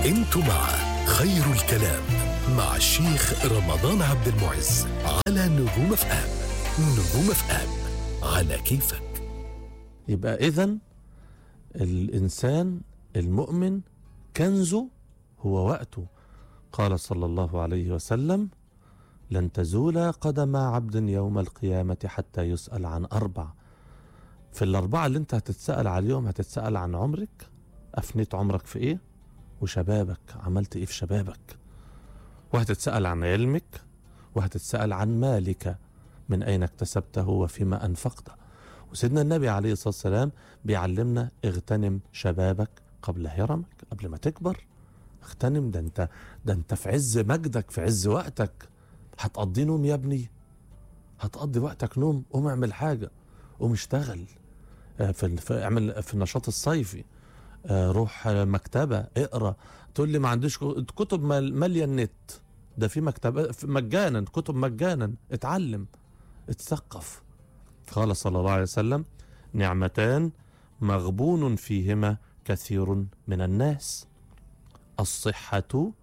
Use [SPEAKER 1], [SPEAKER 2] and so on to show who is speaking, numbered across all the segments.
[SPEAKER 1] انتم مع خير الكلام مع الشيخ رمضان عبد المعز على نجوم اف ام نجوم اف ام على كيفك
[SPEAKER 2] يبقى إذا الإنسان المؤمن كنزه هو وقته قال صلى الله عليه وسلم لن تزول قدم عبد يوم القيامة حتى يسأل عن أربع في الأربعة اللي أنت هتتسأل عليهم هتتسأل عن عمرك أفنيت عمرك في إيه وشبابك عملت إيه في شبابك وهتتسأل عن علمك وهتتسأل عن مالك من أين اكتسبته وفيما أنفقته وسيدنا النبي عليه الصلاة والسلام بيعلمنا اغتنم شبابك قبل هرمك قبل ما تكبر اغتنم ده انت ده انت في عز مجدك في عز وقتك هتقضي نوم يا ابني هتقضي وقتك نوم قوم اعمل حاجة قوم اشتغل آه، في ال- في اعمل في النشاط الصيفي آه، روح آه، مكتبة اقرا تقول لي ما عنديش كو- كتب مال- مالية النت ده في مكتبة في- مجانا كتب مجانا اتعلم اتثقف قال صلى الله عليه وسلم نعمتان مغبون فيهما كثير من الناس الصحة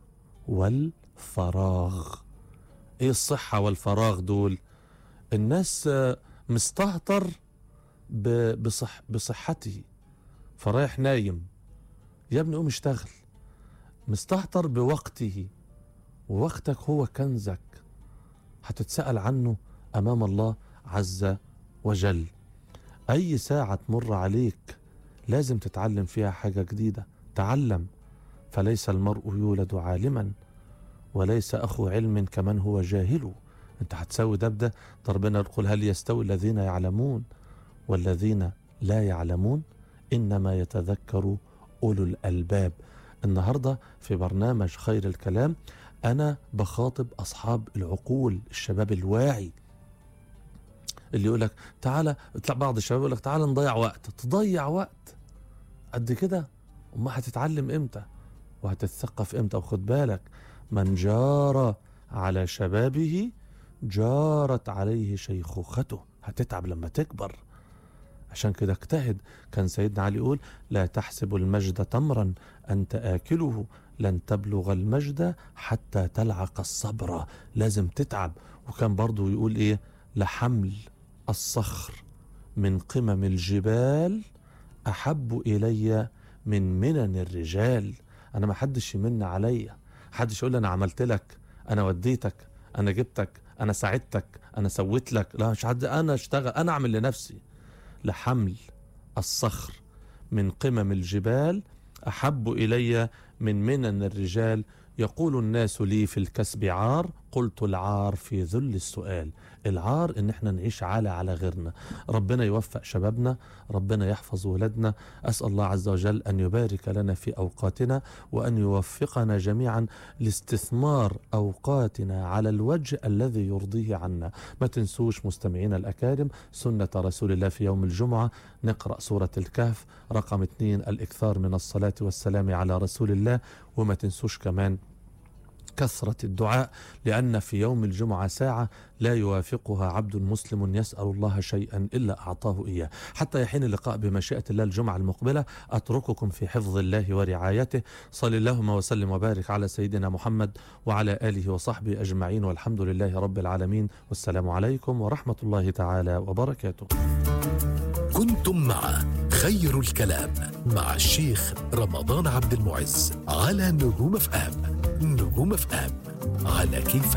[SPEAKER 2] والفراغ ايه الصحة والفراغ دول الناس آه، مستهتر ب- بصح بصحته فرايح نايم يا ابني قوم اشتغل مستهتر بوقته ووقتك هو كنزك هتتسأل عنه أمام الله عز وجل أي ساعة تمر عليك لازم تتعلم فيها حاجة جديدة تعلم فليس المرء يولد عالما وليس أخو علم كمن هو جاهل أنت هتساوي ده بده ده ربنا يقول هل يستوي الذين يعلمون والذين لا يعلمون إنما يتذكر أولو الألباب النهاردة في برنامج خير الكلام أنا بخاطب أصحاب العقول الشباب الواعي اللي يقول لك تعالى تطلع بعض الشباب يقول لك تعالى نضيع وقت تضيع وقت قد كده وما هتتعلم امتى وهتتثقف امتى وخد بالك من جار على شبابه جارت عليه شيخوخته هتتعب لما تكبر عشان كده اجتهد كان سيدنا علي يقول لا تحسب المجد تمرا أنت آكله لن تبلغ المجد حتى تلعق الصبر لازم تتعب وكان برضو يقول ايه لحمل الصخر من قمم الجبال أحب إلي من منن الرجال أنا ما حدش يمن عليا حدش يقول لي أنا عملت لك أنا وديتك أنا جبتك أنا ساعدتك أنا سويت لك لا مش حد أنا اشتغل أنا أعمل لنفسي لحمل الصخر من قمم الجبال أحب إلي من منن الرجال يقول الناس لي في الكسب عار قلت العار في ذل السؤال العار ان احنا نعيش عالة على غيرنا ربنا يوفق شبابنا ربنا يحفظ ولادنا أسأل الله عز وجل أن يبارك لنا في أوقاتنا وأن يوفقنا جميعا لاستثمار أوقاتنا على الوجه الذي يرضيه عنا ما تنسوش مستمعينا الأكارم سنة رسول الله في يوم الجمعة نقرأ سورة الكهف رقم اثنين الإكثار من الصلاة والسلام على رسول الله وما تنسوش كمان كثرة الدعاء لأن في يوم الجمعة ساعة لا يوافقها عبد مسلم يسأل الله شيئا إلا أعطاه إياه حتى يحين اللقاء بمشيئة الله الجمعة المقبلة أترككم في حفظ الله ورعايته صل اللهم وسلم وبارك على سيدنا محمد وعلى آله وصحبه أجمعين والحمد لله رب العالمين والسلام عليكم ورحمة الله تعالى وبركاته
[SPEAKER 1] كنتم مع خير الكلام مع الشيخ رمضان عبد المعز على نجوم اف ام نجوم اف ام على كيفك